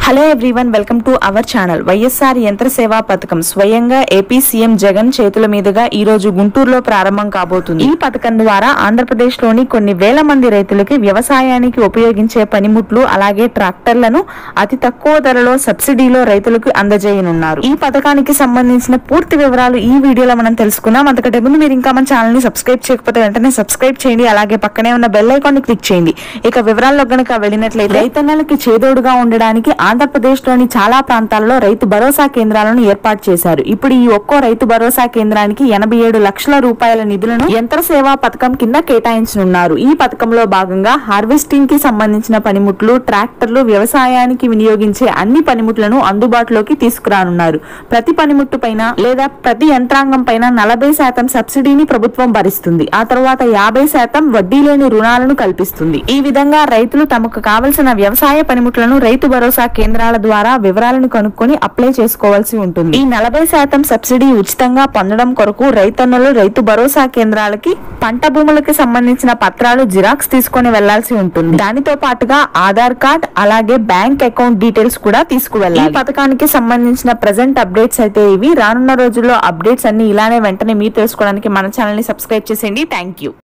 hello everyone welcome to our channel YSR యంత్ర సేవా పథకం స్వయంగా ఏపీ సీఎం జగన్ చేతుల మీదుగా ఈ రోజు గుంటూరులో ప్రారంభం కాబోతుంది ఈ పథకం ద్వారా ఆంధ్రప్రదేశ్ లోని కొన్ని వేల మంది రైతులకి వ్యవసాయానికి ఉపయోగించే పనిముట్లు అలాగే ట్రాక్టర్లను అతి తక్కువ ధరలో సబ్సిడీలో రైతులకు అందజేయనున్నారు ఈ పథకానికి సంబంధించిన పూర్తి వివరాలు ఈ వీడియోలో మనం తెలుసుకుందాం అంతకంటే ముందు మీరు ఇంకా మన ఛానల్ ని సబ్స్క్రైబ్ చేయకపోతే వెంటనే సబ్స్క్రైబ్ చేయండి అలాగే పక్కనే ఉన్న బెల్ ఐకాన్ ని క్లిక్ చేయండి ఇక వివరాల్లో గనక వెళ్ళినట్లయితే రైతన్నలకి చేదోడుగా ఉండడానికి ఆంధ్రప్రదేశ్ లోని చాలా ప్రాంతాల్లో రైతు భరోసా కేంద్రాలను ఏర్పాటు చేశారు ఇప్పుడు ఈ ఒక్కో రైతు భరోసా కేంద్రానికి ఎనభై ఏడు లక్షల రూపాయల నిధులను యంత్ర సేవా పథకం కింద కేటాయించనున్నారు ఈ పథకంలో భాగంగా హార్వెస్టింగ్ కి సంబంధించిన పనిముట్లు ట్రాక్టర్లు వ్యవసాయానికి వినియోగించే అన్ని పనిముట్లను అందుబాటులోకి తీసుకురానున్నారు ప్రతి పనిముట్టు పైన లేదా ప్రతి యంత్రాంగం పైన నలభై శాతం సబ్సిడీని ప్రభుత్వం భరిస్తుంది ఆ తర్వాత యాభై శాతం వడ్డీ లేని రుణాలను కల్పిస్తుంది ఈ విధంగా రైతులు తమకు కావలసిన వ్యవసాయ పనిముట్లను రైతు భరోసా కేంద్రాల ద్వారా వివరాలను కనుక్కొని అప్లై చేసుకోవాల్సి ఉంటుంది ఈ నలభై శాతం సబ్సిడీ ఉచితంగా పొందడం కొరకు రైతన్నులు రైతు భరోసా కేంద్రాలకి పంట భూములకి సంబంధించిన పత్రాలు జిరాక్స్ తీసుకొని వెళ్లాల్సి ఉంటుంది దానితో పాటుగా ఆధార్ కార్డ్ అలాగే బ్యాంక్ అకౌంట్ డీటెయిల్స్ కూడా తీసుకువెళ్ళాలి ఈ పథకానికి సంబంధించిన ప్రజెంట్ అప్డేట్స్ అయితే ఇవి రానున్న రోజుల్లో అప్డేట్స్ అన్ని ఇలానే వెంటనే మీరు తెలుసుకోవడానికి మన ఛానల్ ని సబ్స్క్రైబ్ చేసేయండి థ్యాంక్ యూ